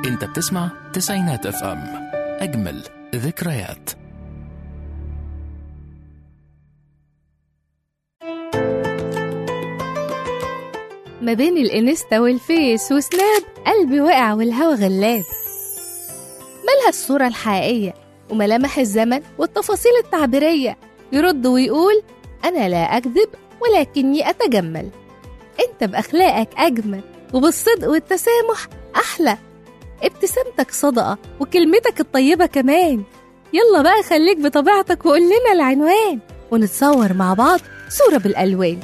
انت بتسمع تسعينات اف ام اجمل ذكريات ما بين الانستا والفيس وسناب قلبي وقع والهوا غلاب مالها الصورة الحقيقية وملامح الزمن والتفاصيل التعبيرية يرد ويقول أنا لا أكذب ولكني أتجمل أنت بأخلاقك أجمل وبالصدق والتسامح أحلى ابتسامتك صدقة وكلمتك الطيبة كمان يلا بقى خليك بطبيعتك وقول لنا العنوان ونتصور مع بعض صورة بالألوان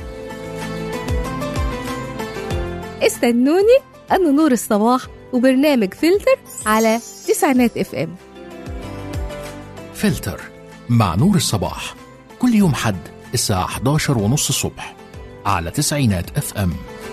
استنوني أنا نور الصباح وبرنامج فلتر على تسعينات اف ام فلتر مع نور الصباح كل يوم حد الساعة 11 ونص الصبح على تسعينات اف ام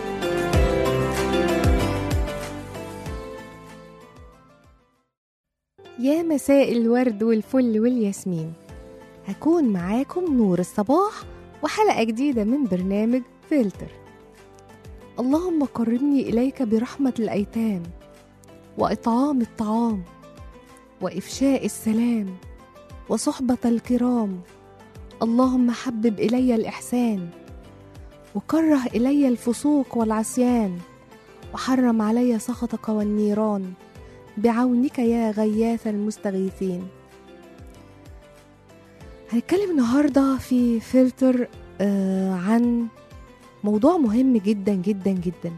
يا مساء الورد والفل والياسمين هكون معاكم نور الصباح وحلقة جديدة من برنامج فلتر اللهم قربني إليك برحمة الأيتام وإطعام الطعام وإفشاء السلام وصحبة الكرام اللهم حبب إلي الإحسان وكره إلي الفسوق والعصيان وحرم علي سخطك والنيران بعونك يا غياث المستغيثين هنتكلم النهارده في فلتر آه عن موضوع مهم جدا جدا جدا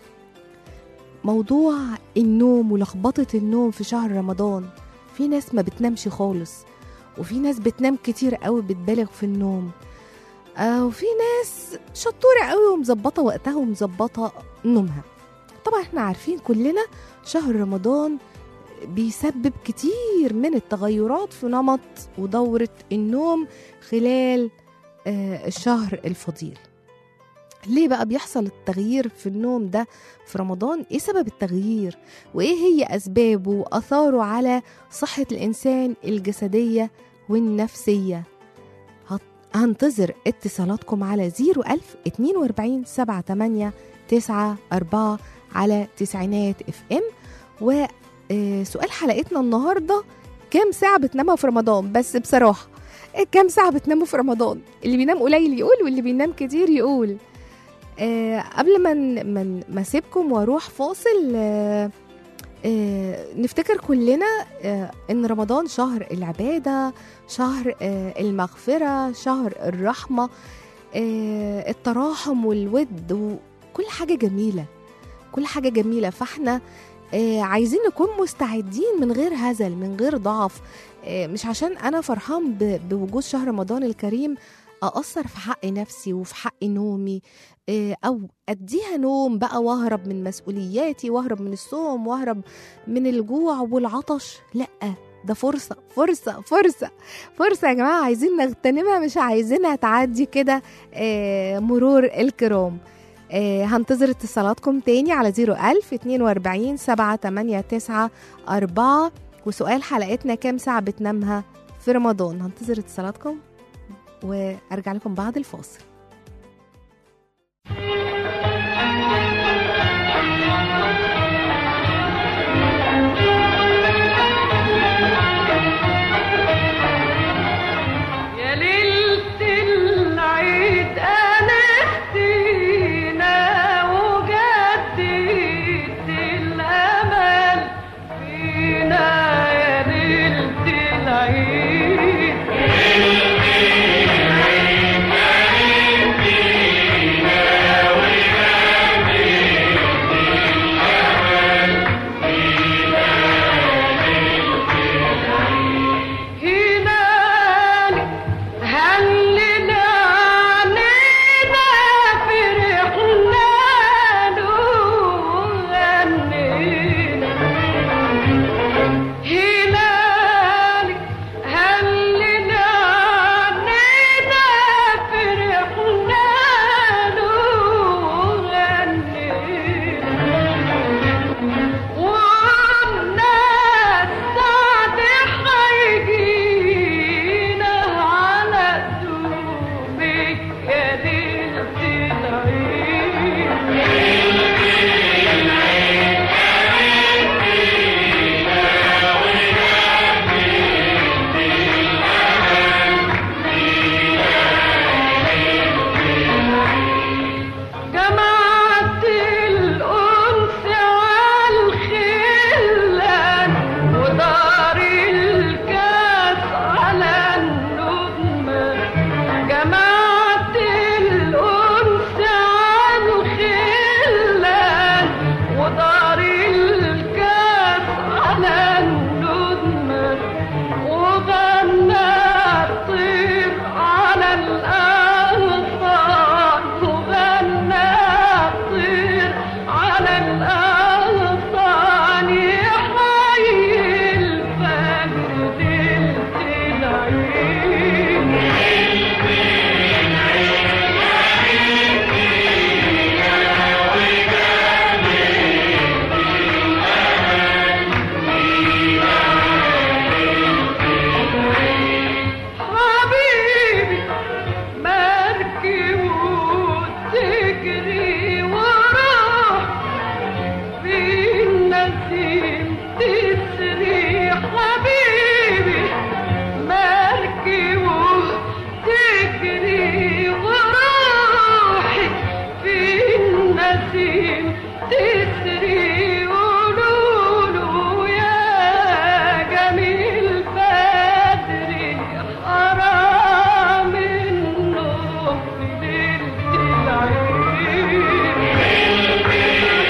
موضوع النوم ولخبطة النوم في شهر رمضان في ناس ما بتنامش خالص وفي ناس بتنام كتير قوي بتبالغ في النوم آه وفي ناس شطورة قوي ومظبطة وقتها ومظبطة نومها طبعا احنا عارفين كلنا شهر رمضان بيسبب كتير من التغيرات في نمط ودورة النوم خلال آه الشهر الفضيل ليه بقى بيحصل التغيير في النوم ده في رمضان ايه سبب التغيير وايه هي اسبابه واثاره على صحة الانسان الجسدية والنفسية هت- هنتظر اتصالاتكم على 01000 42 78 9 4 على تسعينات اف ام وسؤال حلقتنا النهارده كام ساعة بتنامها في رمضان بس بصراحة كام ساعة بتناموا في رمضان اللي بينام قليل يقول واللي بينام كتير يقول آه قبل ما ن- ما ن- ما اسيبكم واروح فاصل آه آه نفتكر كلنا آه ان رمضان شهر العباده شهر آه المغفره شهر الرحمه آه التراحم والود وكل حاجه جميله كل حاجه جميله فاحنا آه عايزين نكون مستعدين من غير هزل من غير ضعف آه مش عشان انا فرحان ب- بوجود شهر رمضان الكريم اقصر في حق نفسي وفي حق نومي آه، او اديها نوم بقى واهرب من مسؤولياتي واهرب من الصوم واهرب من الجوع والعطش لا ده فرصة فرصة فرصة فرصة يا جماعة عايزين نغتنمها مش عايزينها تعدي كده آه، مرور الكرام آه، هنتظر اتصالاتكم تاني على 01000 42 7 8 9 4 وسؤال حلقتنا كام ساعة بتنامها في رمضان هنتظر اتصالاتكم وارجع لكم بعد الفاصل يا ليلة العيد أنستينا وجددت الأمل فينا يا ليلة العيد تسري قولوا يا جميل بدري حرام النوم في ليلة العيد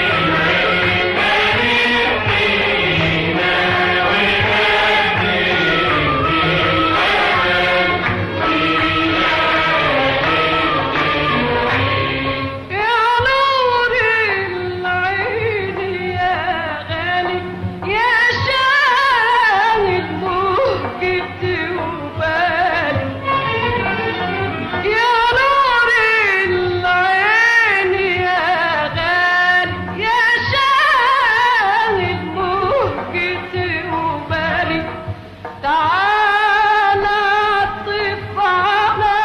يا نور العين يا غالي يا شاهد مهجتي وبالي يا نور العين يا غالي يا شاهد مهجتي وبالي تعالى اطف على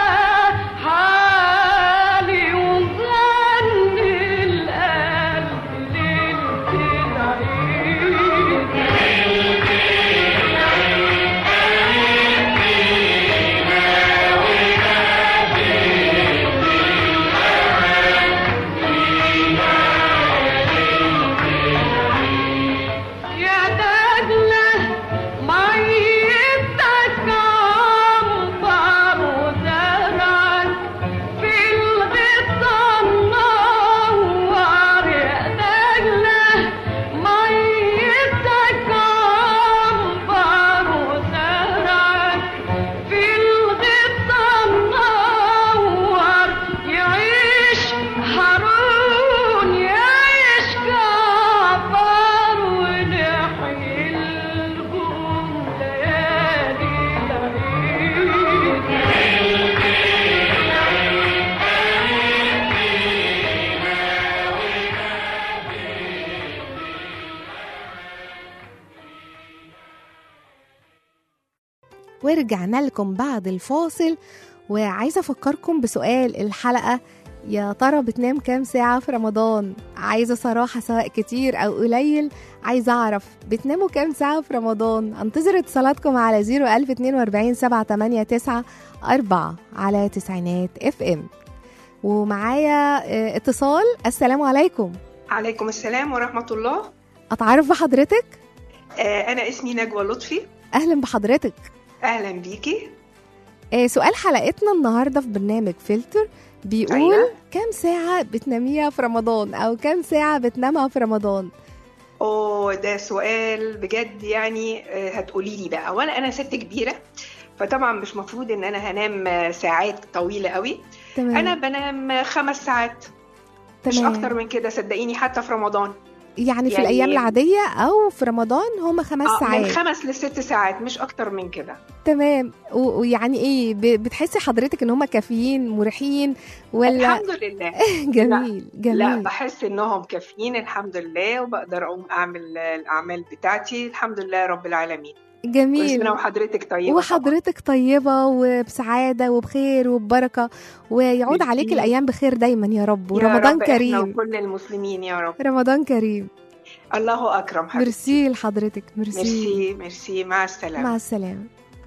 حالي وغني القلب ليلة العيد يا دجلة ميتك عنبر وزرعك في الغطا منور يا دجلة ميتك عنبر وزرعك في الغطا منور يعيش هارون يعيش جعفر ونحيي الجم ليالي العيد ورجعنا لكم بعد الفاصل وعايزة أفكركم بسؤال الحلقة يا ترى بتنام كام ساعة في رمضان؟ عايزة صراحة سواء كتير أو قليل عايزة أعرف بتناموا كام ساعة في رمضان؟ أنتظر اتصالاتكم على 01042 789 4 على تسعينات اف ام ومعايا آه، اتصال السلام عليكم عليكم السلام ورحمة الله أتعرف بحضرتك؟ آه، أنا اسمي نجوى لطفي أهلا بحضرتك أهلا بيكي آه، سؤال حلقتنا النهارده في برنامج فلتر بيقول أيوة. كام ساعة بتناميها في رمضان أو كام ساعة بتنامها في رمضان؟ أوه ده سؤال بجد يعني آه، هتقولي لي بقى وأنا أنا ست كبيرة فطبعا مش مفروض إن أنا هنام آه، ساعات طويلة قوي تمام أنا بنام آه، خمس ساعات مش تمام. أكتر من كده صدقيني حتى في رمضان يعني في يعني- الأيام العادية أو في رمضان هما خمس آه، من ساعات خمس لست ساعات مش أكتر من كده تمام و- ويعني إيه ب- بتحسي حضرتك إن هما كافيين مريحين ولا الحمد لله جميل لا جميل بحس إنهم كافيين الحمد لله وبقدر أقوم أعمل آه، الأعمال بتاعتي الحمد لله رب العالمين كل جميل سنة وحضرتك طيبة طبعاً. وحضرتك طيبة وبسعادة وبخير وببركة ويعود ميرسي. عليك الأيام بخير دايما يا رب يا ورمضان رب إحنا كريم وكل المسلمين يا رب رمضان كريم الله أكرم حبيبتي ميرسي لحضرتك ميرسي ميرسي ميرسي مع السلامة مع السلامة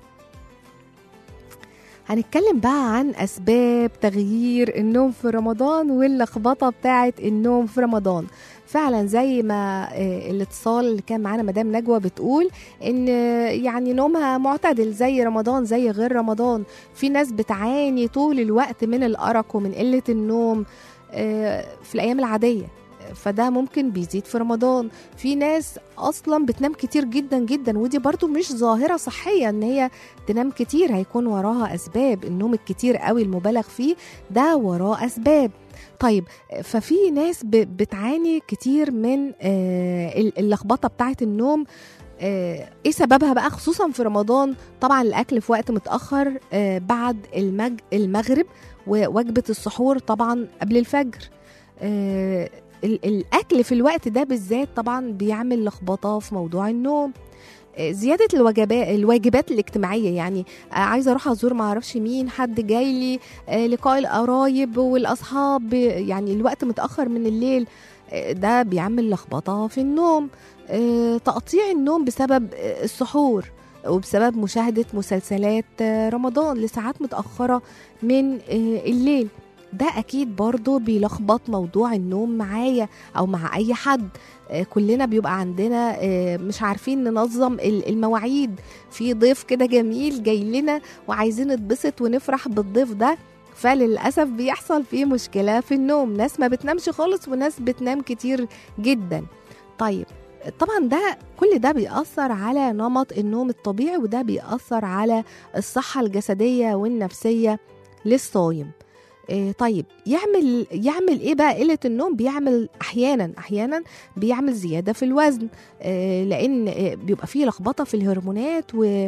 هنتكلم بقى عن أسباب تغيير النوم في رمضان واللخبطة بتاعة النوم في رمضان فعلا زي ما آه، الاتصال اللي كان معانا مدام نجوى بتقول ان آه، يعني نومها معتدل زي رمضان زي غير رمضان في ناس بتعاني طول الوقت من الأرق ومن قلة النوم آه، في الأيام العادية فده ممكن بيزيد في رمضان في ناس اصلا بتنام كتير جدا جدا ودي برضو مش ظاهره صحيه ان هي تنام كتير هيكون وراها اسباب النوم الكتير قوي المبالغ فيه ده وراه اسباب طيب ففي ناس ب- بتعاني كتير من آه، ال- اللخبطه بتاعه النوم آه، ايه سببها بقى خصوصا في رمضان طبعا الاكل في وقت متاخر آه، بعد المج المغرب ووجبه السحور طبعا قبل الفجر آه، ال- الاكل في الوقت ده بالذات طبعا بيعمل لخبطه في موضوع النوم آه، زياده الوجبات الواجبات الاجتماعيه يعني آه، عايزه اروح ازور ما اعرفش مين حد جاي لي آه، لقاء القرايب والاصحاب يعني الوقت متاخر من الليل آه، ده بيعمل لخبطه في النوم آه، تقطيع النوم بسبب آه، السحور وبسبب مشاهده مسلسلات آه، رمضان لساعات متاخره من آه، الليل ده اكيد برضو بيلخبط موضوع النوم معايا او مع اي حد آه، كلنا بيبقى عندنا آه، مش عارفين ننظم ال- المواعيد في ضيف كده جميل جاي لنا وعايزين نتبسط ونفرح بالضيف ده فللأسف بيحصل فيه مشكلة في النوم ناس ما بتنامش خالص وناس بتنام كتير جدا طيب طبعا ده كل ده بيأثر على نمط النوم الطبيعي وده بيأثر على الصحة الجسدية والنفسية للصايم إيه طيب يعمل يعمل ايه بقى قله النوم بيعمل احيانا احيانا بيعمل زياده في الوزن إيه لان إيه بيبقى فيه لخبطه في الهرمونات و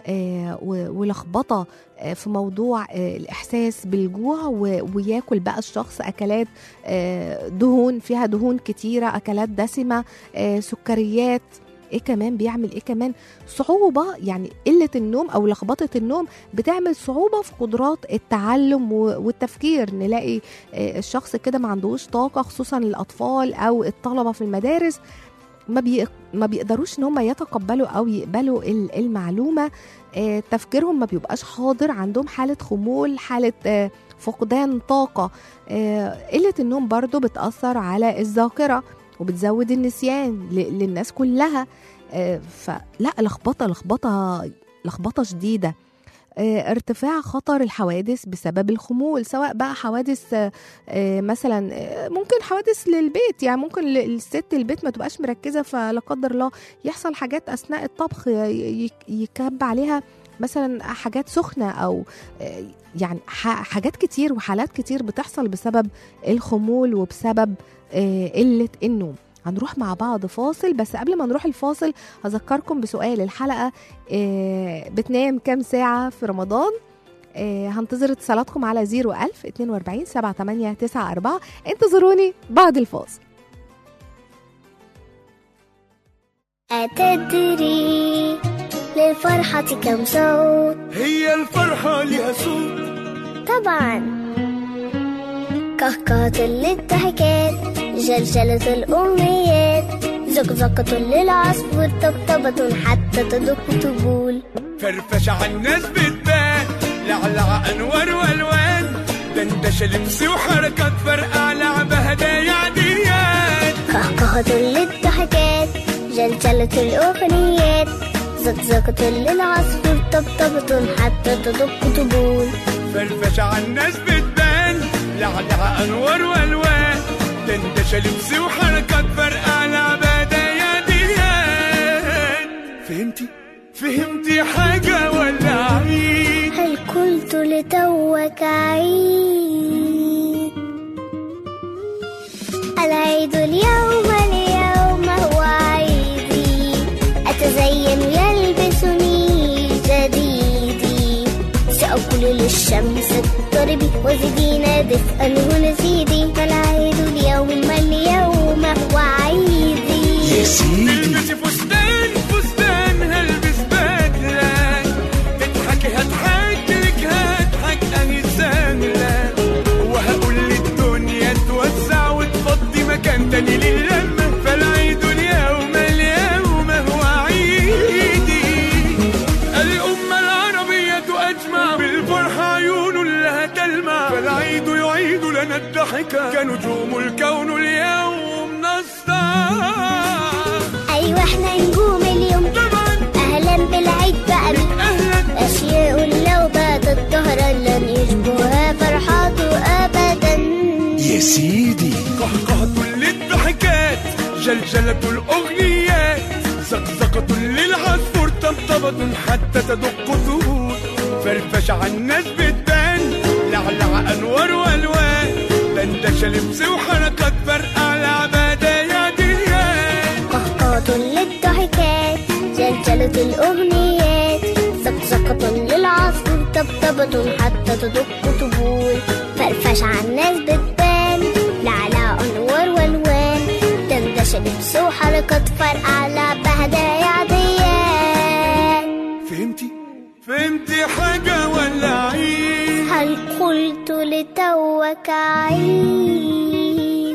آه، و- ولخبطه آه، في موضوع آه، الاحساس بالجوع و- وياكل بقى الشخص اكلات آه، دهون فيها دهون كتيره اكلات دسمه آه، سكريات ايه كمان بيعمل ايه كمان صعوبه يعني قله النوم او لخبطه النوم بتعمل صعوبه في قدرات التعلم و- والتفكير نلاقي آه، الشخص كده ما عندوش طاقه خصوصا الاطفال او الطلبه في المدارس ما بي ما بيقدروش ان هم يتقبلوا او يقبلوا ال- المعلومه آه، تفكيرهم ما بيبقاش حاضر عندهم حاله خمول حاله آه، فقدان طاقه آه، قله النوم برضو بتاثر على الذاكره وبتزود النسيان ل- للناس كلها آه، فلا لخبطه لخبطه لخبطه شديده آه، ارتفاع خطر الحوادث بسبب الخمول سواء بقى حوادث آه، آه، مثلا آه، ممكن حوادث للبيت يعني ممكن ل- الست البيت ما تبقاش مركزه فلا قدر الله يحصل حاجات اثناء الطبخ ي- ي- يكب عليها مثلا حاجات سخنه او آه، يعني ح- حاجات كتير وحالات كتير بتحصل بسبب الخمول وبسبب آه، قله النوم هنروح مع بعض فاصل بس قبل ما نروح الفاصل هذكركم بسؤال الحلقه آه، بتنام كام ساعه في رمضان آه، هنتظر اتصالاتكم على 01000 42 78 94 انتظروني بعد الفاصل أتدري للفرحة كم صوت هي الفرحة لها صوت طبعا كهكهة للضحكات جلجلة الأمنيات زقزقة للعصفور طبطبة حتى تدق طبول فرفش على الناس بتبان لعلع أنوار وألوان دندشة لبس وحركات فرقع لعبة هدايا عديات كهكهة للضحكات جلجلة الأغنيات زقزقة للعصفور طبطبة حتى تدق طبول فرفش على الناس بتبان لعلع أنوار وألوان دندشة لبس وحركات فرقع لعبة هدايا عديات فهمتي؟ فهمتي حاجة ولا عيد؟ هل قلت لتوك عيد العيد اليوم اليوم هو عيدي أتزين يلبسني جديدي سأقول للشمس اضطربي وزدينا دفئا هنا زيدي العيد اليوم اليوم هو عيدي يا سيدي البسي فستان فستان هلبس بدلة تضحكي هضحك لك هضحك اهي سهلة وهقول للدنيا توسع وتفضي مكان تاني للمة فالعيد اليوم اليوم هو عيدي الأمة العربية أجمع بالفرحة عيون لها تلمع فالعيد يعيد لنا الضحكة كنجوم الكون اليوم نسطع أيوة احنا نجوم اليوم طبعا أهلا بالعيد بقى أهلا أشياء لو باتت ظهرا لن يشبهها فرحاته أبدا يا سيدي قهقهة للضحكات جلجلة الأغنيات زقزقة للعصفور طبطبة حتى تدق ثبوت فرفش على الناس بتبان لعلع أنوار وألوان دندشة لبس وحركات فرقع لعبة يا ديان قهقهة للضحكات جلجلة الأغنيات زقزقة للعصفور طبطبة حتى تدق طبول فرفش على الناس بتبان لعلى أنوار والوان دندشة لبس وحركات فرقع لعبة هدايا عديان فهمتي؟ فهمتي حاجة ولا عيد؟ هل قلت لتوك عيد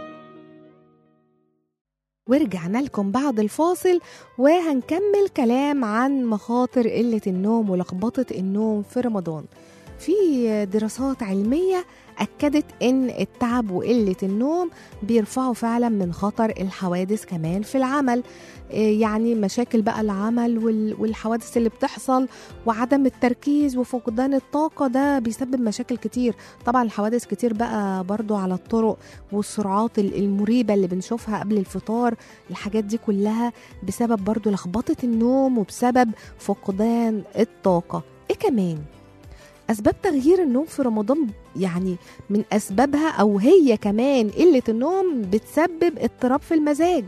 ورجعنا لكم بعد الفاصل وهنكمل كلام عن مخاطر قلة النوم ولخبطة النوم في رمضان في دراسات علمية أكدت إن التعب وقلة النوم بيرفعوا فعلا من خطر الحوادث كمان في العمل إيه يعني مشاكل بقى العمل وال- والحوادث اللي بتحصل وعدم التركيز وفقدان الطاقة ده بيسبب مشاكل كتير طبعا الحوادث كتير بقى برضو على الطرق والسرعات ال- المريبة اللي بنشوفها قبل الفطار الحاجات دي كلها بسبب برضو لخبطة النوم وبسبب فقدان الطاقة ايه كمان أسباب تغيير النوم في رمضان يعني من أسبابها أو هي كمان قلة النوم بتسبب اضطراب في المزاج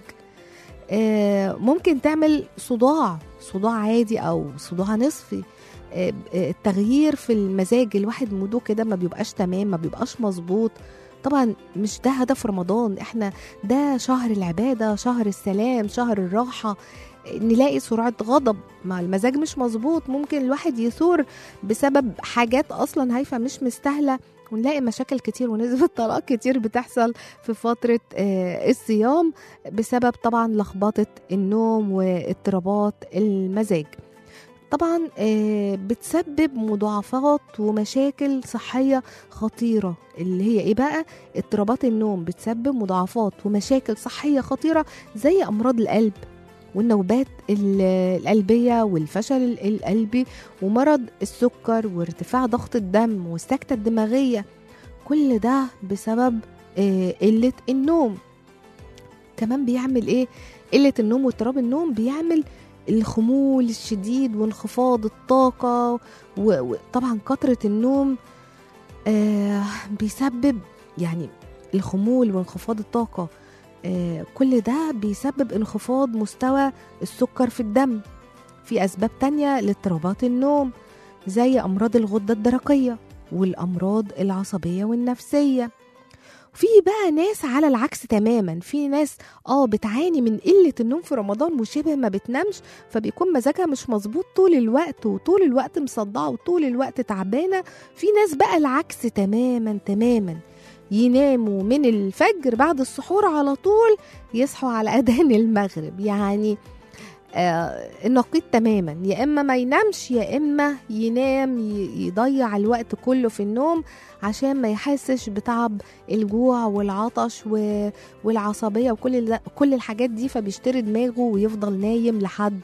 آه، ممكن تعمل صداع صداع عادي أو صداع نصفي آه، آه، التغيير في المزاج الواحد موده كده ما بيبقاش تمام ما بيبقاش مظبوط طبعا مش ده هدف رمضان احنا ده شهر العبادة شهر السلام شهر الراحة نلاقي سرعة غضب مع المزاج مش مظبوط ممكن الواحد يثور بسبب حاجات اصلا هايفه مش مستاهله ونلاقي مشاكل كتير ونسبة طلاق كتير بتحصل في فترة آه، الصيام بسبب طبعا لخبطة النوم واضطرابات المزاج طبعا آه، بتسبب مضاعفات ومشاكل صحية خطيرة اللي هي ايه بقى اضطرابات النوم بتسبب مضاعفات ومشاكل صحية خطيرة زي أمراض القلب والنوبات ال- القلبية والفشل ال- القلبي ومرض السكر وارتفاع ضغط الدم والسكتة الدماغية كل ده بسبب آه، قلة النوم كمان بيعمل ايه قلة النوم واضطراب النوم بيعمل الخمول الشديد وانخفاض الطاقة و- وطبعا كثرة النوم آه بيسبب يعني الخمول وانخفاض الطاقة آه كل ده بيسبب انخفاض مستوى السكر في الدم في أسباب تانية لاضطرابات النوم زي أمراض الغدة الدرقية والأمراض العصبية والنفسية في بقى ناس على العكس تماما في ناس اه بتعاني من قلة النوم في رمضان وشبه ما بتنامش فبيكون مزاجها مش مظبوط طول الوقت وطول الوقت مصدعة وطول الوقت تعبانة في ناس بقى العكس تماما تماما يناموا من الفجر بعد السحور على طول يصحوا على أذان المغرب يعني آه النقيض تماما يا اما ما ينامش يا اما ينام ي- يضيع الوقت كله في النوم عشان ما يحسش بتعب الجوع والعطش و... والعصبيه وكل ال... كل الحاجات دي فبيشتري دماغه ويفضل نايم لحد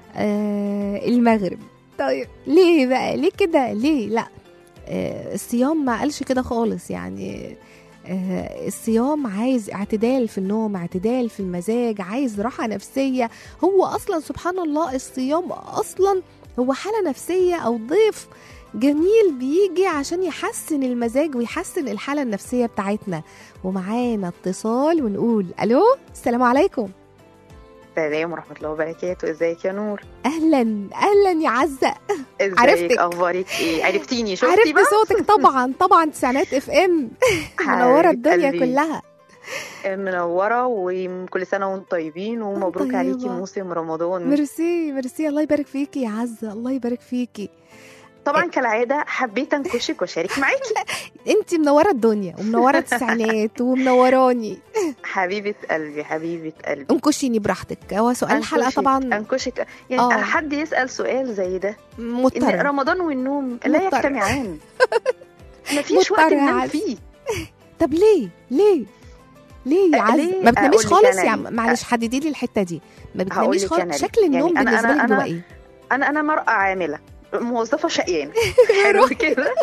آه المغرب طيب ليه بقى ليه كده ليه لا آه الصيام ما قالش كده خالص يعني آه، الصيام عايز اعتدال في النوم اعتدال في المزاج عايز راحة نفسية هو أصلا سبحان الله الصيام أصلا هو حالة نفسية أو ضيف جميل بيجي عشان يحسن المزاج ويحسن الحالة النفسية بتاعتنا ومعانا اتصال ونقول ألو السلام عليكم السلام ورحمة الله وبركاته ازيك يا نور أهلا أهلا يا عزة ازيك عرفتك. اخبارك ايه عرفتيني شفتي عرفت بقى صوتك طبعا طبعا تسعينات اف ام منورة حبيبة الدنيا قلبي. كلها منورة وكل سنة وانتم طيبين ومبروك طيبة. عليكي موسم رمضان ميرسي ميرسي الله يبارك فيكي يا عزة الله يبارك فيكي طبعا كالعادة حبيت انكشك واشارك معاكي انت منوره الدنيا ومنوره التسعينات ومنوراني حبيبة قلبي حبيبة قلبي انكشيني براحتك هو سؤال الحلقه أنكشك- طبعا انكشك يعني آه. حد يسأل سؤال زي ده ان مضطر رمضان والنوم لا مضطر. يجتمعان مفيش وقت مضطر يا ننام عز. فيه طب ليه ليه ليه يا أه، عز ليه؟ ما بتناميش أقول لك خالص أنا يا ليه؟ عم- معلش حددي لي الحته دي ما هقول بتناميش لك خالص أنا ليه. شكل النوم يعني أنا- بالنسبه أنا- لك أنا- بيبقى ايه انا انا مرأة عاملة موظفة شقيانة حلو كده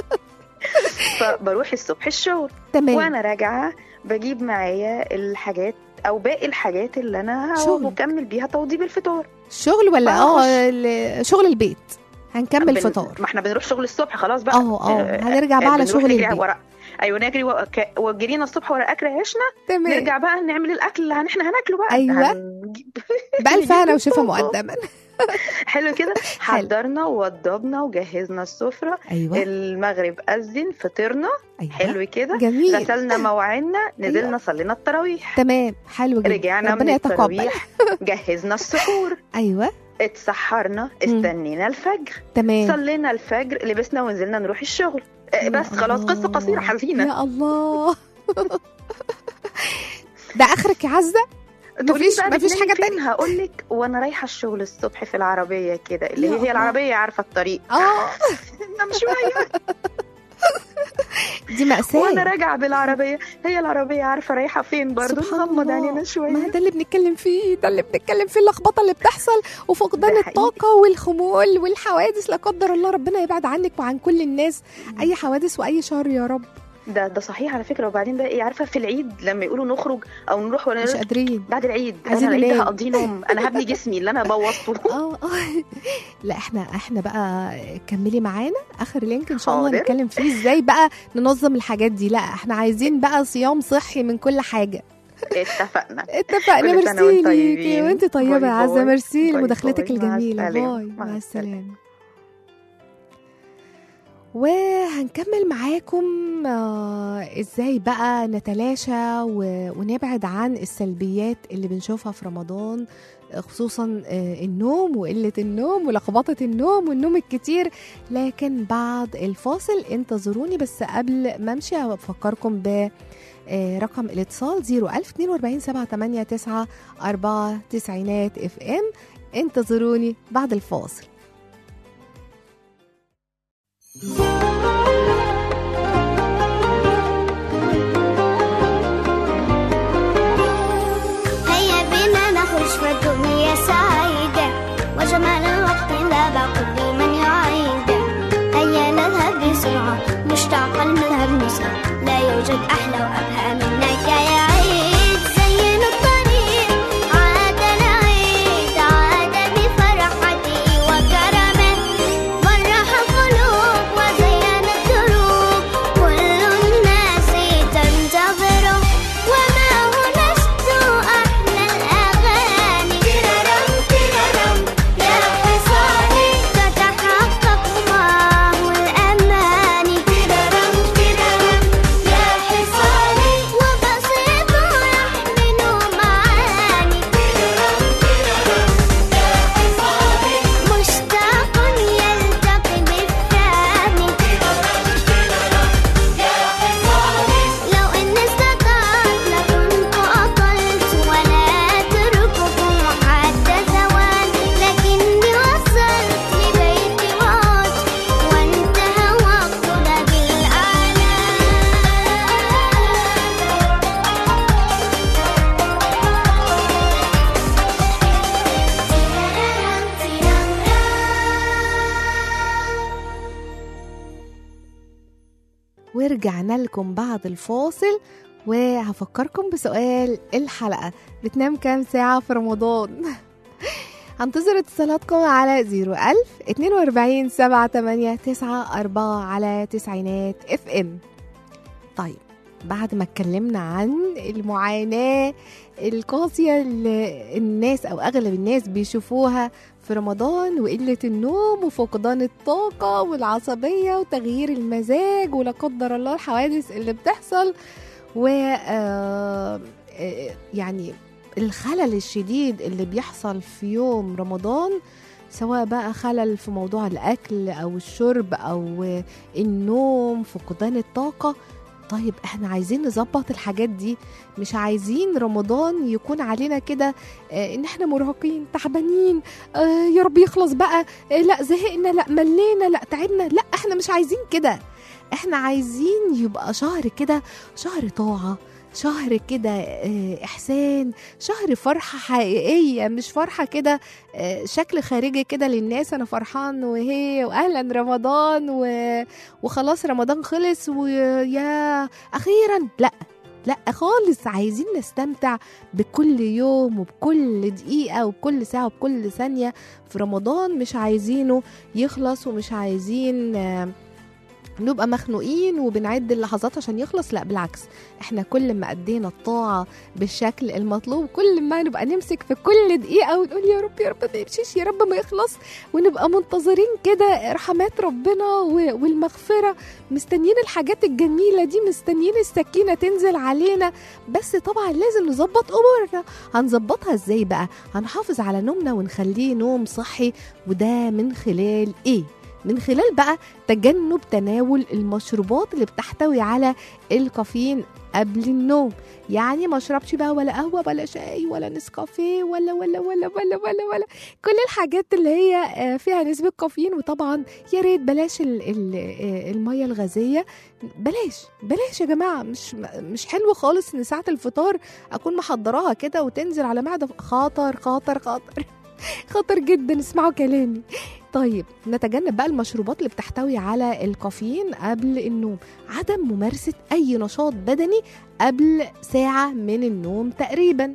فبروح الصبح الشغل تمام وانا راجعه بجيب معايا الحاجات او باقي الحاجات اللي انا شغل. بكمل بيها توضيب الفطار شغل ولا بخش. اه ال- شغل البيت هنكمل بن- فطار ما احنا بنروح شغل الصبح خلاص بقى اه اه هنرجع بقى على بنروح شغل نجري البيت ورا ايوه نجري وك- وجرينا الصبح ورا اكل عيشنا تمام نرجع بقى نعمل الاكل اللي هن- احنا هناكله بقى أيوة. هنجيب- بألف هنا نجيب وشفا الطاقة. مقدما حلو كده حضرنا ووضبنا وجهزنا السفره ايوه المغرب اذن فطرنا ايوه حلو كده جميل غسلنا مواعيننا نزلنا صلينا التراويح تمام حلو جدا رجعنا من ربنا يتقبل التراويح جهزنا السحور ايوه اتسحرنا استنينا الفجر تمام صلينا الفجر لبسنا ونزلنا نروح الشغل آه، يا بس خلاص قصة الله. قصيرة حزينة يا الله ده اخرك يا عزه تقولي مفيش- بقى مفيش بتنامي حاجة فين؟ هقول لك وانا رايحة الشغل الصبح في العربية كده اللي يا هي الله. العربية عارفة الطريق اه نام شوية دي مأساة وانا راجعه بالعربيه هي العربيه عارفه رايحه فين برضه سبحان نغمض الله. علينا ما شويه ده اللي بنتكلم فيه ده اللي بنتكلم فيه اللخبطه اللي بتحصل وفقدان ده حقيقي. الطاقه والخمول والحوادث لا قدر الله ربنا يبعد عنك وعن كل الناس اي حوادث واي شر يا رب ده ده صحيح على فكره وبعدين بقى ايه عارفه في العيد لما يقولوا نخرج او نروح ولا مش نروح قادرين بعد العيد عايزين انا العيد ننام. هقضيه نوم انا هبني جسمي اللي انا بوظته اه اه لا احنا احنا بقى كملي معانا اخر لينك ان شاء الله حاضر. نتكلم فيه ازاي بقى ننظم الحاجات دي لا احنا عايزين بقى صيام صحي من كل حاجه اتفقنا اتفقنا كل سنة ميرسي وانتم ليكي طيبين. وانت طيبه باي يا عزه باي. ميرسي باي لمداخلتك باي. مع الجميله السلامة. باي مع مع السلامة. السلامه وهنكمل معاكم آه، ازاي بقى نتلاشى و- ونبعد عن السلبيات اللي بنشوفها في رمضان آه، خصوصا آه، النوم وقلة النوم ولخبطة النوم والنوم الكتير لكن بعد الفاصل انتظروني بس قبل ما امشي افكركم ب آه، رقم الاتصال 01042 789 4 تسعينات اف ام انتظروني بعد الفاصل هيا بنا نخرج في الدنيا سعيدة وجمال الوقت لا بقول من يعيده هيا نذهب بسرعة مشتاقة لنذهب نسعى لا يوجد أحلى وأبهى منك يا عيد زين الطريق عاد العيد عاد بفرحته وكرمه فرح القلوب وزين الدروب كل الناس تنتظره وما هو نشد أحلى الأغاني تررم تررم يا حصاني تتحقق معه الأماني تررم تررم يا حصاني وبسيط يحمل معاني تررم تررم يا حصاني مشتاق يلتقي بالثاني لو إني استطعت لكنت أطلت ولا أترككم حتى ثواني لكني وصلت لبيتي وعدت وانتهى وقتنا بالأعلى ورجعنا لكم بعد الفاصل وهفكركم بسؤال الحلقة بتنام كام ساعة في رمضان؟ هنتظر اتصالاتكم على 01000 42 7 8 9 4 على تسعينات اف ام طيب بعد ما اتكلمنا عن المعاناة القاسية اللي الناس أو أغلب الناس بيشوفوها في رمضان وقلة النوم وفقدان الطاقة والعصبية وتغيير المزاج ولا قدر الله الحوادث اللي بتحصل و آه، آه، يعني الخلل الشديد اللي بيحصل في يوم رمضان سواء بقى خلل في موضوع الأكل أو الشرب أو آه، النوم فقدان الطاقة طيب احنا عايزين نظبط الحاجات دي مش عايزين رمضان يكون علينا كده آه، ان احنا مرهقين تعبانين آه يا رب يخلص بقى آه لا زهقنا لا ملينا لا تعبنا لا احنا مش عايزين كده احنا عايزين يبقى شهر كده شهر طاعة شهر كده آه، إحسان شهر فرحة حقيقية مش فرحة كده آه، شكل خارجي كده للناس أنا فرحان وهي وأهلا رمضان و... وخلاص رمضان خلص ويا أخيرا لا لا خالص عايزين نستمتع بكل يوم وبكل دقيقة وبكل ساعة وبكل ثانية في رمضان مش عايزينه يخلص ومش عايزين آه، نبقى مخنوقين وبنعد اللحظات عشان يخلص لا بالعكس احنا كل ما ادينا الطاعة بالشكل المطلوب كل ما نبقى نمسك في كل دقيقة ونقول يا رب يا رب ما يمشيش يا رب ما يخلص ونبقى منتظرين كده رحمات ربنا و- والمغفرة مستنيين الحاجات الجميلة دي مستنيين السكينة تنزل علينا بس طبعا لازم نظبط أمورنا هنظبطها ازاي بقى هنحافظ على نومنا ونخليه نوم صحي وده من خلال ايه من خلال بقى تجنب تناول المشروبات اللي بتحتوي على الكافيين قبل النوم يعني ما اشربش بقى ولا قهوه ولا شاي ولا نسكافيه ولا ولا ولا ولا ولا ولا كل الحاجات اللي هي آه، فيها نسبه كافيين وطبعا يا ريت بلاش ال- ال- آه، الميه الغازيه بلاش بلاش يا جماعه مش مش حلو خالص ان ساعه الفطار اكون محضراها كده وتنزل على معده خطر خطر خطر خطر جدا اسمعوا كلامي طيب نتجنب بقى المشروبات اللي بتحتوي على الكافيين قبل النوم عدم ممارسة أي نشاط بدني قبل ساعة من النوم تقريبا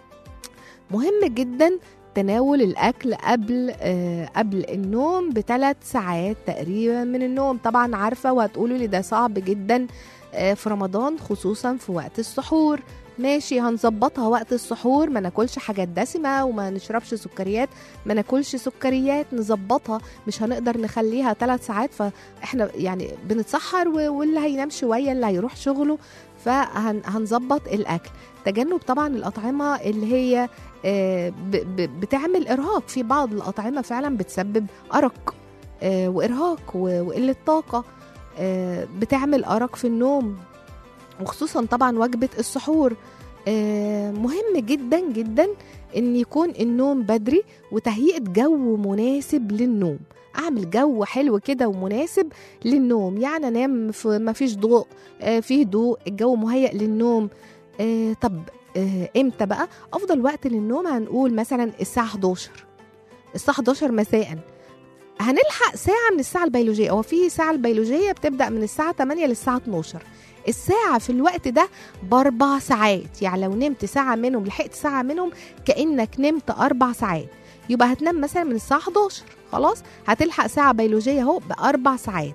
مهم جدا تناول الأكل قبل آه قبل النوم بثلاث ساعات تقريبا من النوم طبعا عارفة وهتقولوا لي ده صعب جدا آه في رمضان خصوصا في وقت السحور ماشي هنظبطها وقت السحور ما ناكلش حاجات دسمة وما نشربش سكريات ما ناكلش سكريات نظبطها مش هنقدر نخليها ثلاث ساعات فاحنا يعني بنتسحر و- واللي هينام شوية اللي هيروح شغله فهنظبط الأكل تجنب طبعا الأطعمة اللي هي آه، ب- ب- بتعمل إرهاق في بعض الأطعمة فعلا بتسبب أرق آه، وإرهاق و- وقلة طاقة آه، بتعمل أرق في النوم وخصوصا طبعا وجبة السحور آه، مهم جدا جدا ان يكون النوم بدري وتهيئة جو مناسب للنوم اعمل جو حلو كده ومناسب للنوم يعني انام في ما فيش ضوء آه، فيه ضوء الجو مهيئ للنوم آه، طب آه، امتى بقى افضل وقت للنوم هنقول مثلا الساعة 11 الساعة 11 مساء هنلحق ساعة من الساعة البيولوجية هو في ساعة البيولوجية بتبدأ من الساعة 8 للساعة 12 الساعة في الوقت ده بأربع ساعات يعني لو نمت ساعة منهم لحقت ساعة منهم كأنك نمت أربع ساعات يبقى هتنام مثلا من الساعة 11 خلاص هتلحق ساعة بيولوجية اهو بأربع ساعات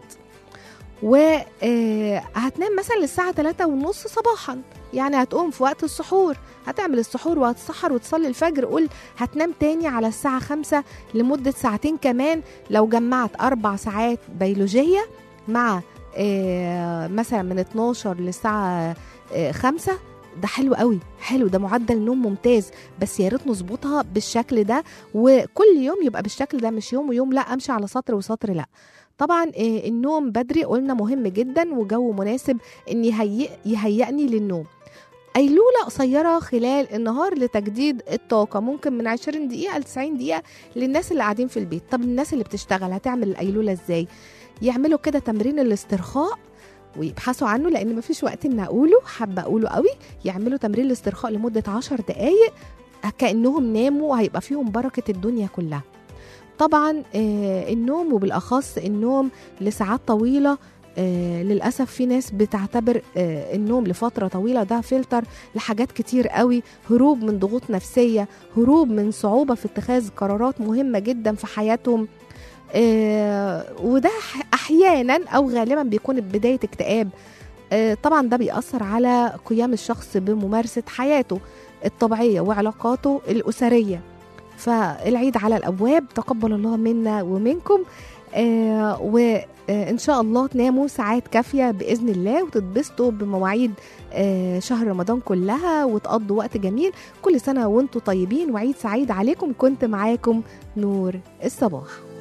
وهتنام مثلا للساعة 3 ونص صباحا يعني هتقوم في وقت السحور هتعمل السحور وهتسحر وتصلي الفجر قول هتنام تاني على الساعة 5 لمدة ساعتين كمان لو جمعت أربع ساعات بيولوجية مع آه، مثلا من 12 للساعة آه، 5 ده حلو قوي حلو ده معدل نوم ممتاز بس يا ريت نظبطها بالشكل ده وكل يوم يبقى بالشكل ده مش يوم ويوم لا امشي على سطر وسطر لا طبعا آه، النوم بدري قلنا مهم جدا وجو مناسب ان يهيئ يهيئني للنوم قيلولة قصيرة خلال النهار لتجديد الطاقة ممكن من 20 دقيقة ل 90 دقيقة للناس اللي قاعدين في البيت طب الناس اللي بتشتغل هتعمل القيلولة ازاي يعملوا كده تمرين الاسترخاء ويبحثوا عنه لان مفيش وقت ان اقوله حابه اقوله قوي يعملوا تمرين الاسترخاء لمده 10 دقائق كانهم ناموا وهيبقى فيهم بركه الدنيا كلها طبعا آه، النوم وبالاخص النوم لساعات طويله آه، للاسف في ناس بتعتبر آه، النوم لفتره طويله ده فلتر لحاجات كتير قوي هروب من ضغوط نفسيه هروب من صعوبه في اتخاذ قرارات مهمه جدا في حياتهم آه، وده ح- احيانا او غالبا بيكون بدايه اكتئاب آه، طبعا ده بيأثر على قيام الشخص بممارسه حياته الطبيعيه وعلاقاته الاسريه فالعيد على الابواب تقبل الله منا ومنكم آه وان شاء الله تناموا ساعات كافيه باذن الله وتتبسطوا بمواعيد آه شهر رمضان كلها وتقضوا وقت جميل كل سنه وانتم طيبين وعيد سعيد عليكم كنت معاكم نور الصباح